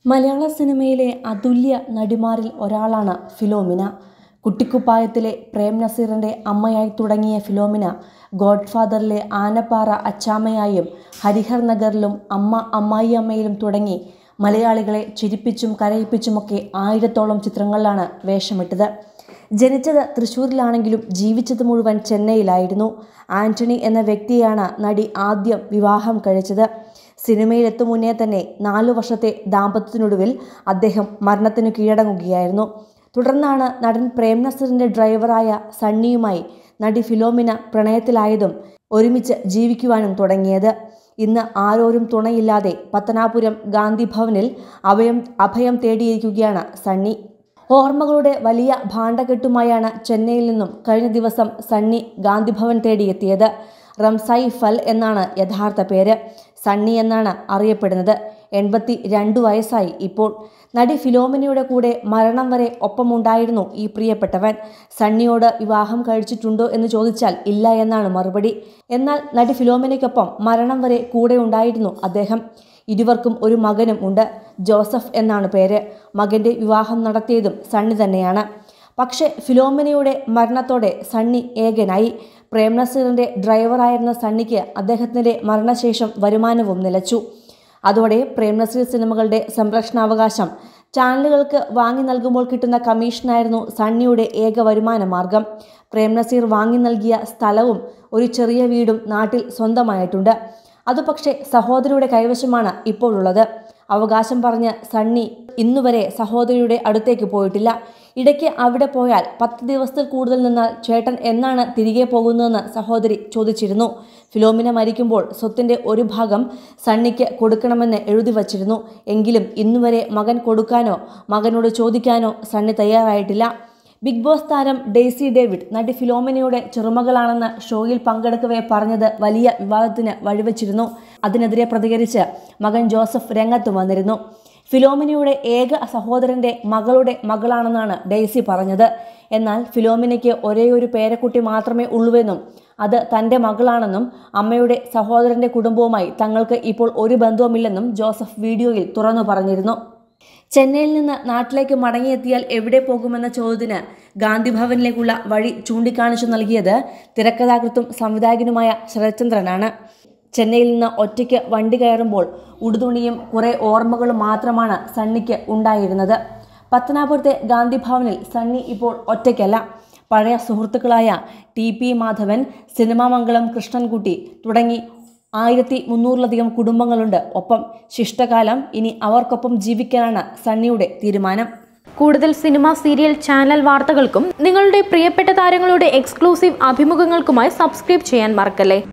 മലയാള സിനിമയിലെ അതുല്യ നടിമാരിൽ ഒരാളാണ് ഫിലോമിന കുട്ടിക്കുപ്പായത്തിലെ പ്രേം നസീറിൻ്റെ അമ്മയായി തുടങ്ങിയ ഫിലോമിന ഗോഡ്ഫാദറിലെ ആനപ്പാറ അച്ചാമ്മയായും ഹരിഹർ നഗറിലും അമ്മ അമ്മായിയമ്മയിലും തുടങ്ങി മലയാളികളെ ചിരിപ്പിച്ചും കരയിപ്പിച്ചുമൊക്കെ ആയിരത്തോളം ചിത്രങ്ങളിലാണ് വേഷമിട്ടത് ജനിച്ചത് തൃശ്ശൂരിലാണെങ്കിലും ജീവിച്ചത് മുഴുവൻ ചെന്നൈയിലായിരുന്നു ആന്റണി എന്ന വ്യക്തിയാണ് നടി ആദ്യം വിവാഹം കഴിച്ചത് സിനിമയിലെത്തും മുന്നേ തന്നെ നാലു വർഷത്തെ ദാമ്പത്യത്തിനൊടുവിൽ അദ്ദേഹം മരണത്തിനു കീഴടങ്ങുകയായിരുന്നു തുടർന്നാണ് നടൻ പ്രേം നസീറിന്റെ ഡ്രൈവറായ സണ്ണിയുമായി നടി ഫിലോമിന പ്രണയത്തിലായതും ഒരുമിച്ച് ജീവിക്കുവാനും തുടങ്ങിയത് ഇന്ന് ആരോരും തുണയില്ലാതെ പത്തനാപുരം ഗാന്ധി ഭവനിൽ അഭയം അഭയം തേടിയിരിക്കുകയാണ് സണ്ണി ഓർമ്മകളുടെ വലിയ ഭാണ്ഡക്കെട്ടുമായാണ് ചെന്നൈയിൽ നിന്നും കഴിഞ്ഞ ദിവസം സണ്ണി ഗാന്ധിഭവൻ തേടിയെത്തിയത് റംസായി ഫൽ എന്നാണ് യഥാർത്ഥ പേര് സണ്ണി എന്നാണ് അറിയപ്പെടുന്നത് എൺപത്തി രണ്ട് വയസ്സായി ഇപ്പോൾ നടി ഫിലോമിനയുടെ കൂടെ മരണം വരെ ഒപ്പമുണ്ടായിരുന്നു ഈ പ്രിയപ്പെട്ടവൻ സണ്ണിയോട് വിവാഹം കഴിച്ചിട്ടുണ്ടോ എന്ന് ചോദിച്ചാൽ ഇല്ല എന്നാണ് മറുപടി എന്നാൽ നടി ഫിലോമിനയ്ക്കൊപ്പം മരണം വരെ കൂടെ ഉണ്ടായിരുന്നു അദ്ദേഹം ഇരുവർക്കും ഒരു മകനും ഉണ്ട് ജോസഫ് എന്നാണ് പേര് മകന്റെ വിവാഹം നടത്തിയതും സണ്ണി തന്നെയാണ് പക്ഷേ ഫിലോമിനയുടെ മരണത്തോടെ സണ്ണി ഏകനായി പ്രേം നസീറിന്റെ ഡ്രൈവറായിരുന്ന സണ്ണിക്ക് അദ്ദേഹത്തിന്റെ മരണശേഷം വരുമാനവും നിലച്ചു അതോടെ പ്രേം നസീർ സിനിമകളുടെ സംരക്ഷണാവകാശം ചാനലുകൾക്ക് വാങ്ങി നൽകുമ്പോൾ കിട്ടുന്ന കമ്മീഷനായിരുന്നു സണ്ണിയുടെ ഏക വരുമാന മാർഗം പ്രേം നസീർ വാങ്ങി നൽകിയ സ്ഥലവും ഒരു ചെറിയ വീടും നാട്ടിൽ സ്വന്തമായിട്ടുണ്ട് അത് പക്ഷേ സഹോദരിയുടെ കൈവശമാണ് ഇപ്പോഴുള്ളത് അവകാശം പറഞ്ഞ് സണ്ണി ഇന്നുവരെ സഹോദരിയുടെ അടുത്തേക്ക് പോയിട്ടില്ല ഇടയ്ക്ക് അവിടെ പോയാൽ പത്ത് ദിവസത്തിൽ കൂടുതൽ നിന്നാൽ ചേട്ടൻ എന്നാണ് തിരികെ പോകുന്നതെന്ന് സഹോദരി ചോദിച്ചിരുന്നു ഫിലോമിന മരിക്കുമ്പോൾ സ്വത്തിന്റെ ഒരു ഭാഗം സണ്ണിക്ക് കൊടുക്കണമെന്ന് എഴുതി വച്ചിരുന്നു എങ്കിലും ഇന്നുവരെ മകൻ കൊടുക്കാനോ മകനോട് ചോദിക്കാനോ സണ്ണി തയ്യാറായിട്ടില്ല ബിഗ് ബോസ് താരം ഡെയ്സി ഡേവിഡ് നടി ഫിലോമിനയുടെ ചെറുമകളാണെന്ന് ഷോയിൽ പങ്കെടുക്കവേ പറഞ്ഞത് വലിയ വിവാദത്തിന് വഴിവെച്ചിരുന്നു അതിനെതിരെ പ്രതികരിച്ച് മകൻ ജോസഫ് രംഗത്ത് വന്നിരുന്നു ഫിലോമിനയുടെ ഏക സഹോദരന്റെ മകളുടെ മകളാണെന്നാണ് ഡെയ്സി പറഞ്ഞത് എന്നാൽ ഫിലോമിനയ്ക്ക് ഒരേയൊരു പേരക്കുട്ടി മാത്രമേ ഉള്ളൂവെന്നും അത് തന്റെ മകളാണെന്നും അമ്മയുടെ സഹോദരന്റെ കുടുംബവുമായി തങ്ങൾക്ക് ഇപ്പോൾ ഒരു ബന്ധവുമില്ലെന്നും ജോസഫ് വീഡിയോയിൽ തുറന്നു പറഞ്ഞിരുന്നു ചെന്നൈയിൽ നിന്ന് നാട്ടിലേക്ക് മടങ്ങിയെത്തിയാൽ എവിടെ പോകുമെന്ന ചോദ്യത്തിന് ഗാന്ധി ഭവനിലേക്കുള്ള വഴി ചൂണ്ടിക്കാണിച്ചു നൽകിയത് തിരക്കഥാകൃത്തും സംവിധായകനുമായ ശരത്ചന്ദ്രനാണ് ചെന്നൈയിൽ നിന്ന് ഒറ്റയ്ക്ക് വണ്ടി കയറുമ്പോൾ ഉടുതുണിയും കുറെ ഓർമ്മകളും മാത്രമാണ് സണ്ണിക്ക് ഉണ്ടായിരുന്നത് പത്തനാപുരത്തെ ഗാന്ധി ഭവനിൽ സണ്ണി ഇപ്പോൾ ഒറ്റയ്ക്കല്ല പഴയ സുഹൃത്തുക്കളായ ടി പി മാധവൻ സിനിമാമംഗളം കൃഷ്ണൻകുട്ടി തുടങ്ങി ആയിരത്തി മുന്നൂറിലധികം കുടുംബങ്ങളുണ്ട് ഒപ്പം ശിഷ്ടകാലം ഇനി അവർക്കൊപ്പം ജീവിക്കാനാണ് സണ്ണിയുടെ തീരുമാനം കൂടുതൽ സിനിമ സീരിയൽ ചാനൽ വാർത്തകൾക്കും നിങ്ങളുടെ പ്രിയപ്പെട്ട താരങ്ങളുടെ എക്സ്ക്ലൂസീവ് അഭിമുഖങ്ങൾക്കുമായി സബ്സ്ക്രൈബ് ചെയ്യാൻ മറക്കല്ലേ